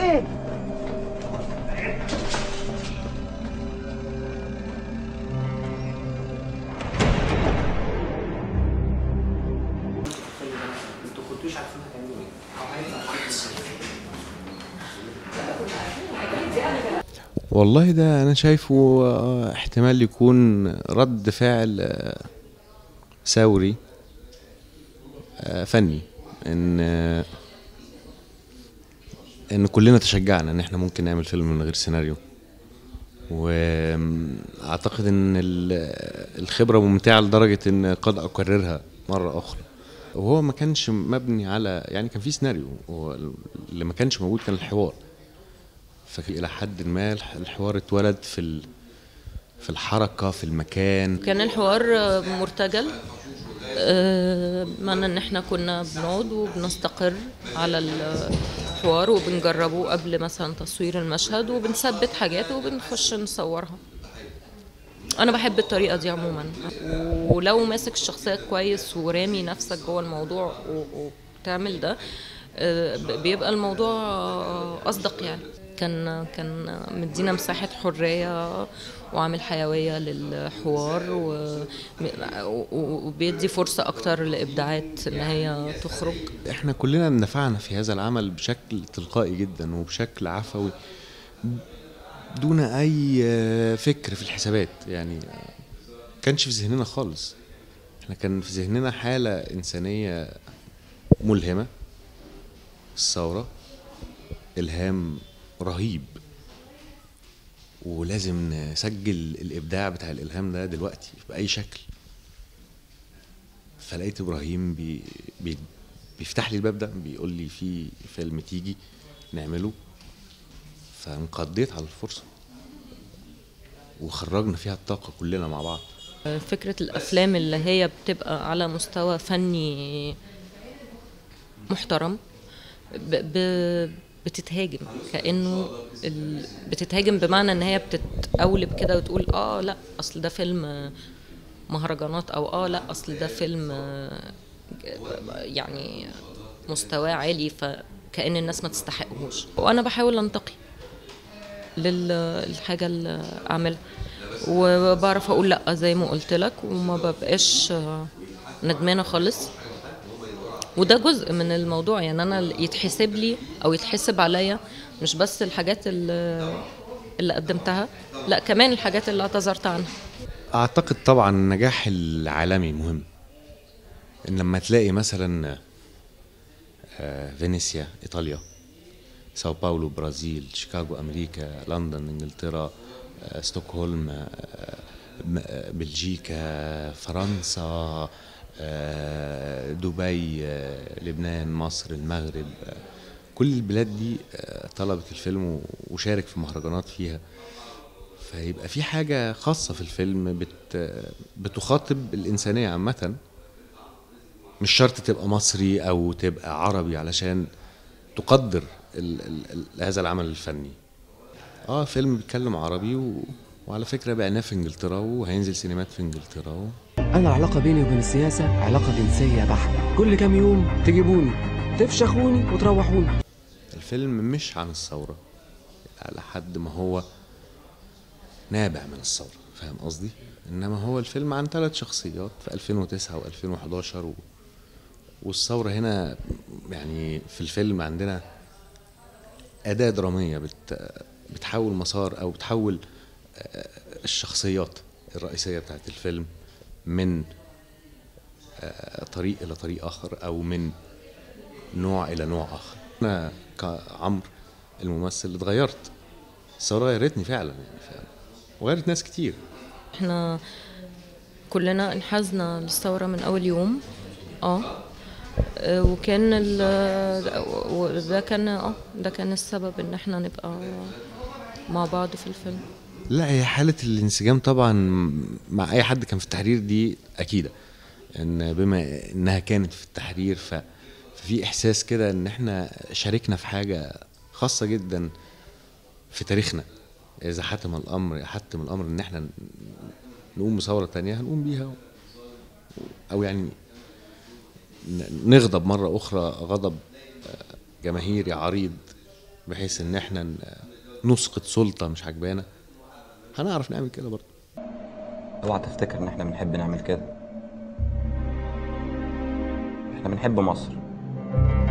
ايه انتوا كنتوش عارفين هتعملوا ايه والله ده انا شايفه آه، احتمال يكون رد فعل آه، ثوري آه، فني ان آه، ان كلنا تشجعنا ان احنا ممكن نعمل فيلم من غير سيناريو واعتقد ان ال- الخبره ممتعه لدرجه ان قد اكررها مره اخرى وهو ما كانش مبني على يعني كان في سيناريو هو اللي ما كانش موجود كان الحوار فإلى حد ما الح- الحوار اتولد في ال... في الحركة في المكان كان الحوار آه، مرتجل آه، بمعنى ان احنا كنا بنقعد وبنستقر على الحوار وبنجربه قبل مثلا تصوير المشهد وبنثبت حاجات وبنخش نصورها انا بحب الطريقه دي عموما ولو ماسك الشخصيه كويس ورامي نفسك جوه الموضوع و- وبتعمل ده آه، ب- بيبقى الموضوع آه، اصدق يعني كان كان مدينا مساحه حريه وعامل حيويه للحوار و- و- وبيدي فرصه اكتر لابداعات ان هي تخرج احنا كلنا اندفعنا في هذا العمل بشكل تلقائي جدا وبشكل عفوي دون اي آه، فكر في الحسابات يعني آه، كانش في ذهننا خالص احنا كان في ذهننا حالة انسانية ملهمة الثورة الهام رهيب ولازم نسجل الابداع بتاع الالهام ده دلوقتي باي شكل فلقيت ابراهيم بي بي بيفتح لي الباب ده بيقول لي في فيلم تيجي نعمله فانقضيت على الفرصه وخرجنا فيها الطاقه كلنا مع بعض فكرة الأفلام اللي هي بتبقى على مستوى فني محترم ب ب بتتهاجم كأنه ال... بتتهاجم بمعنى إن هي بتتقولب كده وتقول آه لا أصل ده فيلم مهرجانات أو آه لا أصل ده فيلم يعني مستواه عالي فكأن الناس ما تستحقهوش وأنا بحاول أنتقي للحاجة اللي أعملها وبعرف اقول لا زي ما قلت لك وما ببقاش آه، ندمانه خالص وده جزء من الموضوع يعني انا يتحسب لي او يتحسب عليا مش بس الحاجات اللي, اللي قدمتها لا كمان الحاجات اللي اعتذرت عنها اعتقد طبعا النجاح العالمي مهم ان لما تلاقي مثلا آه، فينيسيا ايطاليا ساو باولو برازيل شيكاغو امريكا لندن انجلترا آه، ستوكهولم آه، م- آه، بلجيكا فرنسا آه، دبي آه، لبنان مصر المغرب آه، كل البلاد دي آه، طلبت الفيلم و- وشارك في مهرجانات فيها فيبقى في حاجة خاصة في الفيلم بت بتخاطب الإنسانية عامة مش شرط تبقى مصري أو تبقى عربي علشان تقدر ال ال ال هذا العمل الفني اه فيلم بيتكلم عربي و... وعلى فكرة بعناه في انجلترا وهينزل سينمات في انجلترا و... أنا العلاقة بيني وبين السياسة علاقة جنسية بحتة كل كام يوم تجيبوني تفشخوني وتروحوني الفيلم مش عن الثورة على حد ما هو نابع من الثورة فاهم قصدي؟ إنما هو الفيلم عن ثلاث شخصيات في 2009 و2011 و... والثورة هنا يعني في الفيلم عندنا أداة درامية بت... بتحول مسار أو بتحول آه، الشخصيات الرئيسية بتاعت الفيلم من آه، طريق إلى طريق آخر أو من نوع الى نوع اخر انا كعمرو الممثل اتغيرت الثوره غيرتني فعلا يعني فعلا وغيرت ناس كتير احنا كلنا انحازنا للثورة من أول يوم اه آه، وكان ال- وده كان اه ده كان السبب ان احنا نبقى مع بعض في الفيلم لا هي حاله الانسجام طبعا مع اي حد كان في التحرير دي اكيده ان بما انها كانت في التحرير ف ففي احساس كده ان احنا شاركنا في حاجه خاصه جدا في تاريخنا اذا حتم الامر حتم الامر ان احنا نقوم بثوره تانية هنقوم بيها او يعني ن- نغضب مره اخرى غضب آه، جماهيري عريض بحيث ان احنا ن- نسقط سلطه مش عجبانا هنعرف نعمل كده برضه اوعى تفتكر ان احنا بنحب نعمل كده احنا بنحب مصر